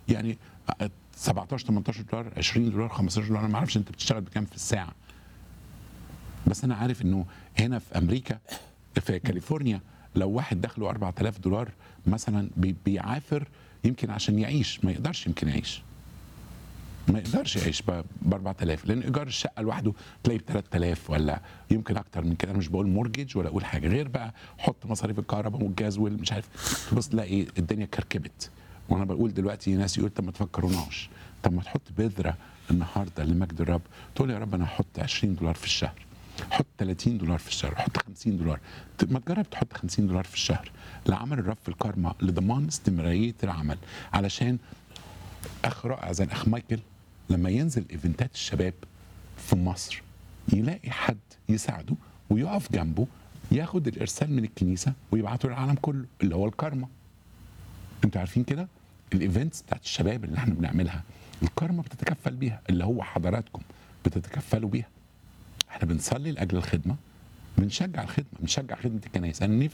يعني 17 18 دولار 20 دولار 15 دولار انا ما اعرفش انت بتشتغل بكام في الساعه بس انا عارف انه هنا في امريكا في كاليفورنيا لو واحد دخله 4000 دولار مثلا بي- بيعافر يمكن عشان يعيش ما يقدرش يمكن يعيش ما يقدرش يعيش ب 4000 لان ايجار الشقه لوحده تلاقيه ب 3000 ولا يمكن اكتر من كده انا مش بقول مورجج ولا اقول حاجه غير بقى حط مصاريف الكهرباء والجاز والمش عارف تبص تلاقي الدنيا كركبت وانا بقول دلوقتي ناس يقول طب ما تفكروناش طب ما تحط بذره النهارده لمجد الرب تقول يا رب انا هحط 20 دولار في الشهر حط 30 دولار في الشهر حط 50 دولار ت- ما تجرب تحط 50 دولار في الشهر لعمل الرب في الكارما لضمان استمراريه العمل علشان اخ رائع زي الاخ مايكل لما ينزل ايفنتات الشباب في مصر يلاقي حد يساعده ويقف جنبه ياخد الارسال من الكنيسه ويبعته للعالم كله اللي هو الكارما انتوا عارفين كده الايفنتس بتاعت الشباب اللي احنا بنعملها الكارما بتتكفل بيها اللي هو حضراتكم بتتكفلوا بيها احنا بنصلي لاجل الخدمه بنشجع الخدمه بنشجع خدمه الكنائس انا